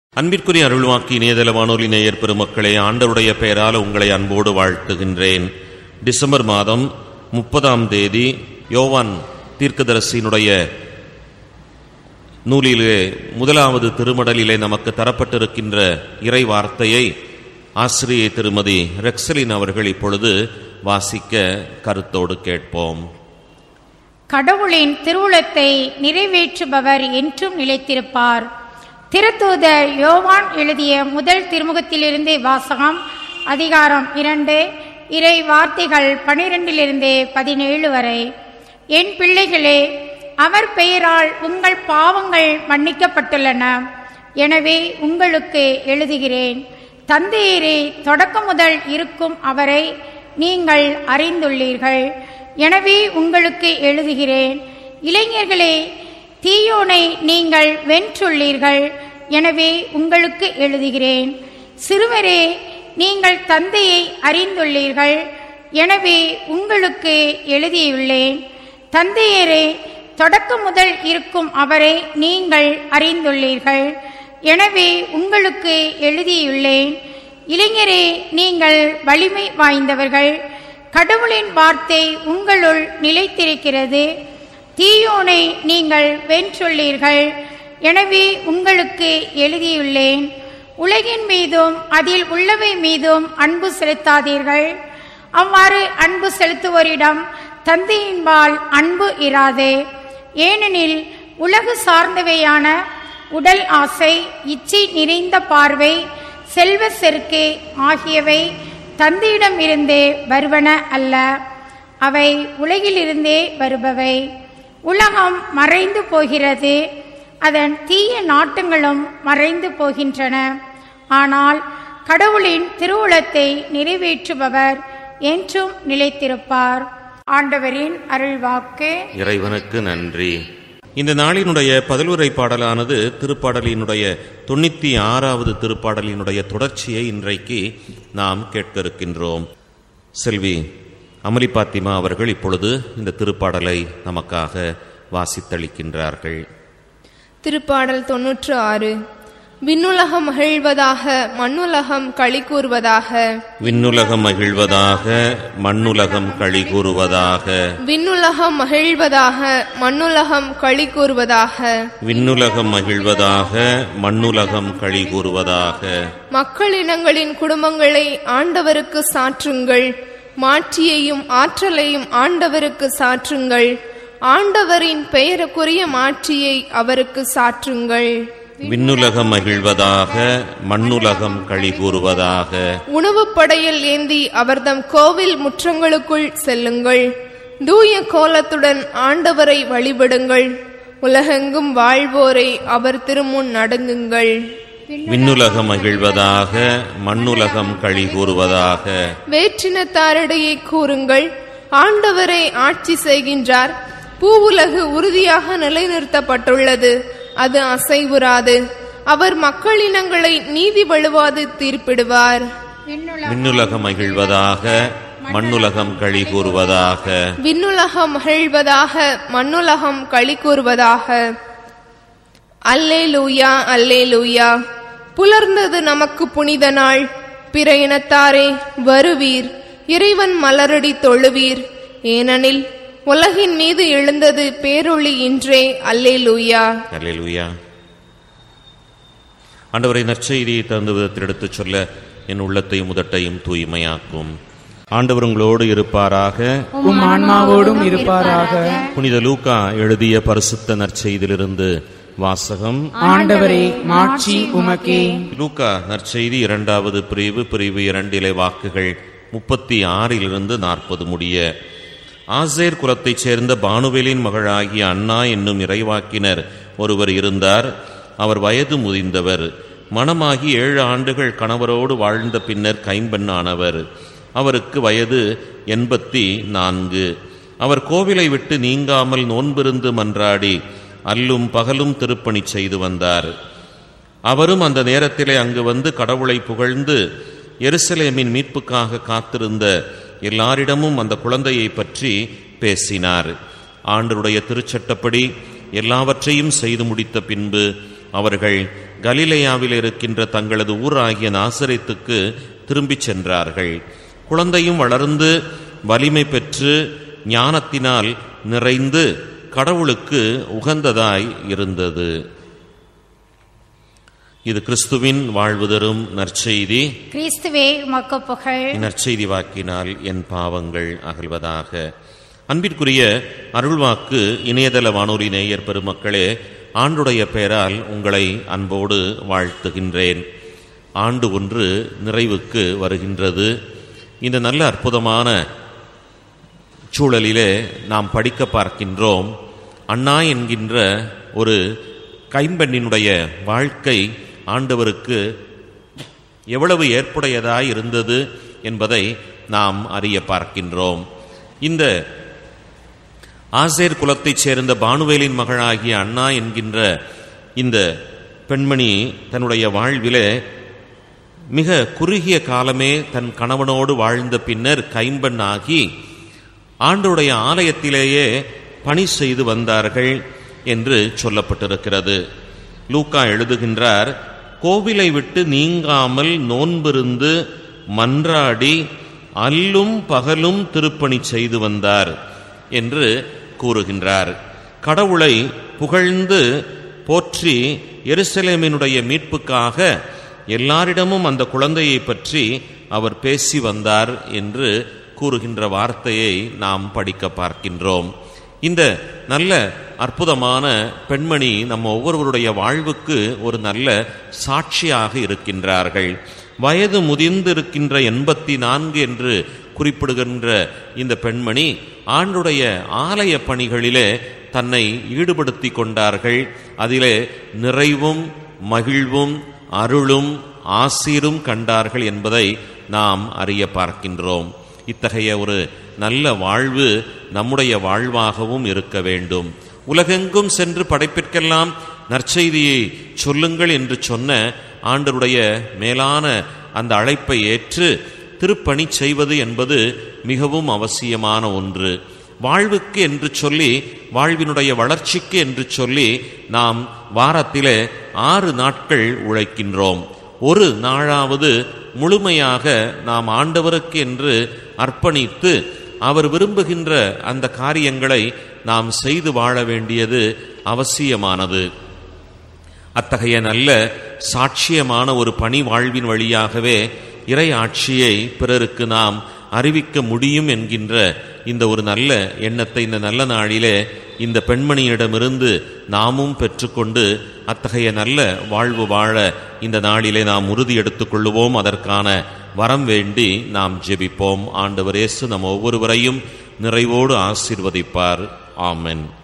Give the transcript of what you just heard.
அன்பிற்குரிய அருள்வாக்கி இணையதள வானொலி நேயர் பெருமக்களே ஆண்டவருடைய பெயரால் உங்களை அன்போடு வாழ்த்துகின்றேன் டிசம்பர் மாதம் முப்பதாம் தேதி யோவான் தீர்க்கதரிசியினுடைய நூலிலே முதலாவது திருமடலிலே நமக்கு தரப்பட்டிருக்கின்ற இறை வார்த்தையை ஆசிரியை திருமதி ரெக்ஸலின் அவர்கள் இப்பொழுது வாசிக்க கருத்தோடு கேட்போம் கடவுளின் திருவுளத்தை நிறைவேற்றுபவர் என்றும் நிலைத்திருப்பார் திருத்தூதர் யோவான் எழுதிய முதல் திருமுகத்திலிருந்தே வாசகம் அதிகாரம் இரண்டு இறை வார்த்தைகள் பனிரெண்டிலிருந்தே பதினேழு வரை என் பிள்ளைகளே அவர் பெயரால் உங்கள் பாவங்கள் மன்னிக்கப்பட்டுள்ளன எனவே உங்களுக்கு எழுதுகிறேன் தந்தையரே தொடக்கம் முதல் இருக்கும் அவரை நீங்கள் அறிந்துள்ளீர்கள் எனவே உங்களுக்கு எழுதுகிறேன் இளைஞர்களே தீயோனை நீங்கள் வென்றுள்ளீர்கள் எனவே உங்களுக்கு எழுதுகிறேன் சிறுவரே நீங்கள் தந்தையை அறிந்துள்ளீர்கள் எனவே உங்களுக்கு எழுதியுள்ளேன் தந்தையரே தொடக்கம் முதல் இருக்கும் அவரை நீங்கள் அறிந்துள்ளீர்கள் எனவே உங்களுக்கு எழுதியுள்ளேன் இளைஞரே நீங்கள் வலிமை வாய்ந்தவர்கள் கடவுளின் வார்த்தை உங்களுள் நிலைத்திருக்கிறது தீயோனை நீங்கள் வென்றுள்ளீர்கள் எனவே உங்களுக்கு எழுதியுள்ளேன் உலகின் மீதும் அதில் உள்ளவை மீதும் அன்பு செலுத்தாதீர்கள் அவ்வாறு அன்பு செலுத்துவோரிடம் தந்தையின்பால் அன்பு இராது ஏனெனில் உலகு சார்ந்தவையான உடல் ஆசை இச்சை நிறைந்த பார்வை செல்வ செருக்கு ஆகியவை தந்தையிடமிருந்தே வருவன அல்ல அவை உலகிலிருந்தே வருபவை உலகம் மறைந்து போகிறது அதன் தீய நாட்டங்களும் மறைந்து போகின்றன ஆனால் கடவுளின் திருவுளத்தை நிறைவேற்றுபவர் என்றும் நிலைத்திருப்பார் ஆண்டவரின் அருள்வாக்கு இறைவனுக்கு நன்றி இந்த நாளினுடைய பதிலுரை பாடலானது திருப்பாடலினுடைய தொண்ணூத்தி ஆறாவது திருப்பாடலினுடைய தொடர்ச்சியை இன்றைக்கு நாம் கேட்க இருக்கின்றோம் செல்வி அமலி பாத்திமா அவர்கள் இப்பொழுது இந்த திருப்பாடலை நமக்காக வாசித்தளிக்கின்றார்கள் திருப்பாடல் தொன்னூற்று ஆறு விண்ணுலகம் மகிழ்வதாக மண்ணுலகம் களி கூறுவதாக விண்ணுலகம் மகிழ்வதாக மண்ணுலகம் களி கூறுவதாக விண்ணுலகம் மகிழ்வதாக மண்ணுலகம் களி கூறுவதாக விண்ணுலகம் மகிழ்வதாக மண்ணுலகம் களி கூறுவதாக மக்களினங்களின் குடும்பங்களை ஆண்டவருக்கு சாற்றுங்கள் மாட்சியையும் ஆற்றலையும் ஆண்டவருக்கு சாற்றுங்கள் ஆண்டவரின் பெயருக்குரிய மாட்சியை அவருக்கு சாற்றுங்கள் விண்ணுலகம் மகிழ்வதாக மண்ணுலகம் களி கூறுவதாக உணவுப் படையில் ஏந்தி அவர்தம் கோவில் முற்றங்களுக்குள் செல்லுங்கள் தூய கோலத்துடன் ஆண்டவரை வழிபடுங்கள் உலகெங்கும் வாழ்வோரை அவர் திருமுன் நடுங்குங்கள் விண்ணுலகம் மகிழ்வதாக மண்ணுலகம் களி கூறுவதாக வேற்றினத்தாரிடையே கூறுங்கள் ஆண்டவரை ஆட்சி செய்கின்றார் பூவுலகு உறுதியாக நிலைநிறுத்தப்பட்டுள்ளது அது அசைவுறாது அவர் மக்களினங்களை நீதி வழுவாது தீர்ப்பிடுவார் விண்ணுலகம் மகிழ்வதாக மண்ணுலகம் களி கூறுவதாக விண்ணுலகம் மகிழ்வதாக மண்ணுலகம் களி கூறுவதாக அல்லே லூயா அல்லே லூயா புலர்ந்தது நமக்கு புனித நாள் பிற இனத்தாரே வருவீர் இறைவன் மலரடி தொழுவீர் ஏனெனில் உலகின் மீது எழுந்தது பேரொளி இன்றே அல்லே லூயா அல்லேலூயா ஆண்டவரை நற்செய்தியை தகுந்த விதத்தில் எடுத்துச் சொல்ல என் உள்ளத்தையும் உதட்டையும் தூய்மையாக்கும் ஆண்டவர் உங்களோடு இருப்பாராக உம் ஆன்மாவோடும் இருப்பாராக புனித லூக்கா எழுதிய பரிசுத்த நற்செய்தியிலிருந்து வாசகம் ஆண்டவரே மாட்சி உமக்கே லூக்கா நற்செய்தி இரண்டாவது பிரிவு பிரிவு இரண்டிலே வாக்குகள் முப்பத்தி ஆறிலிருந்து நாற்பது முடிய ஆசேர் குலத்தைச் சேர்ந்த பானுவேலின் மகளாகிய அண்ணா என்னும் இறைவாக்கினர் ஒருவர் இருந்தார் அவர் வயது முதிர்ந்தவர் மணமாகி ஏழு ஆண்டுகள் கணவரோடு வாழ்ந்த பின்னர் கைம்பெண்ணானவர் அவருக்கு வயது எண்பத்தி நான்கு அவர் கோவிலை விட்டு நீங்காமல் நோன்பிருந்து மன்றாடி அல்லும் பகலும் திருப்பணி செய்து வந்தார் அவரும் அந்த நேரத்திலே அங்கு வந்து கடவுளை புகழ்ந்து எருசலேமின் மீட்புக்காக காத்திருந்த எல்லாரிடமும் அந்த குழந்தையை பற்றி பேசினார் ஆண்டருடைய திருச்சட்டப்படி எல்லாவற்றையும் செய்து முடித்த பின்பு அவர்கள் கலிலேயாவில் இருக்கின்ற தங்களது ஊராகிய நாசரேத்துக்கு திரும்பிச் சென்றார்கள் குழந்தையும் வளர்ந்து வலிமை பெற்று ஞானத்தினால் நிறைந்து கடவுளுக்கு உகந்ததாய் இருந்தது இது கிறிஸ்துவின் வாழ்வு தரும் நற்செய்தி கிறிஸ்துவே உமக்கு புகழ் நற்செய்தி வாக்கினால் என் பாவங்கள் அகல்வதாக அன்பிற்குரிய அருள்வாக்கு இணையதள வானொலி நேயர் பெருமக்களே ஆண்டுடைய பெயரால் உங்களை அன்போடு வாழ்த்துகின்றேன் ஆண்டு ஒன்று நிறைவுக்கு வருகின்றது இந்த நல்ல அற்புதமான சூழலிலே நாம் படிக்க பார்க்கின்றோம் அண்ணா என்கின்ற ஒரு கைம்பெண்ணினுடைய வாழ்க்கை ஆண்டவருக்கு எவ்வளவு ஏற்புடையதாய் இருந்தது என்பதை நாம் அறிய பார்க்கின்றோம் இந்த ஆசேர் குலத்தைச் சேர்ந்த பானுவேலின் மகளாகிய அண்ணா என்கின்ற இந்த பெண்மணி தன்னுடைய வாழ்விலே மிக குறுகிய காலமே தன் கணவனோடு வாழ்ந்த பின்னர் கைம்பெண் ஆகி ஆண்டுடைய ஆலயத்திலேயே பணி செய்து வந்தார்கள் என்று சொல்லப்பட்டிருக்கிறது லூக்கா எழுதுகின்றார் கோவிலை விட்டு நீங்காமல் நோன்பிருந்து மன்றாடி அல்லும் பகலும் திருப்பணி செய்து வந்தார் என்று கூறுகின்றார் கடவுளை புகழ்ந்து போற்றி எருசலேமினுடைய மீட்புக்காக எல்லாரிடமும் அந்த குழந்தையை பற்றி அவர் பேசி வந்தார் என்று கூறுகின்ற வார்த்தையை நாம் படிக்க பார்க்கின்றோம் இந்த நல்ல அற்புதமான பெண்மணி நம்ம ஒவ்வொருவருடைய வாழ்வுக்கு ஒரு நல்ல சாட்சியாக இருக்கின்றார்கள் வயது முதிர்ந்திருக்கின்ற எண்பத்தி நான்கு என்று குறிப்பிடுகின்ற இந்த பெண்மணி ஆண்டுடைய ஆலய பணிகளிலே தன்னை ஈடுபடுத்தி கொண்டார்கள் அதிலே நிறைவும் மகிழ்வும் அருளும் ஆசீரும் கண்டார்கள் என்பதை நாம் அறிய பார்க்கின்றோம் இத்தகைய ஒரு நல்ல வாழ்வு நம்முடைய வாழ்வாகவும் இருக்க வேண்டும் உலகெங்கும் சென்று படைப்பிற்கெல்லாம் நற்செய்தியை சொல்லுங்கள் என்று சொன்ன ஆண்டருடைய மேலான அந்த அழைப்பை ஏற்று திருப்பணி செய்வது என்பது மிகவும் அவசியமான ஒன்று வாழ்வுக்கு என்று சொல்லி வாழ்வினுடைய வளர்ச்சிக்கு என்று சொல்லி நாம் வாரத்திலே ஆறு நாட்கள் உழைக்கின்றோம் ஒரு நாளாவது முழுமையாக நாம் ஆண்டவருக்கு என்று அர்ப்பணித்து அவர் விரும்புகின்ற அந்த காரியங்களை நாம் செய்து வாழ வேண்டியது அவசியமானது அத்தகைய நல்ல சாட்சியமான ஒரு பணி வாழ்வின் வழியாகவே இறை ஆட்சியை பிறருக்கு நாம் அறிவிக்க முடியும் என்கின்ற இந்த ஒரு நல்ல எண்ணத்தை இந்த நல்ல நாளிலே இந்த பெண்மணியிடமிருந்து நாமும் பெற்றுக்கொண்டு அத்தகைய நல்ல வாழ்வு வாழ இந்த நாளிலே நாம் உறுதி எடுத்துக்கொள்ளுவோம் அதற்கான வரம் வேண்டி நாம் ஜெபிப்போம் ஆண்டவர் இயேசு நம் ஒவ்வொருவரையும் நிறைவோடு ஆசீர்வதிப்பார் ஆமென்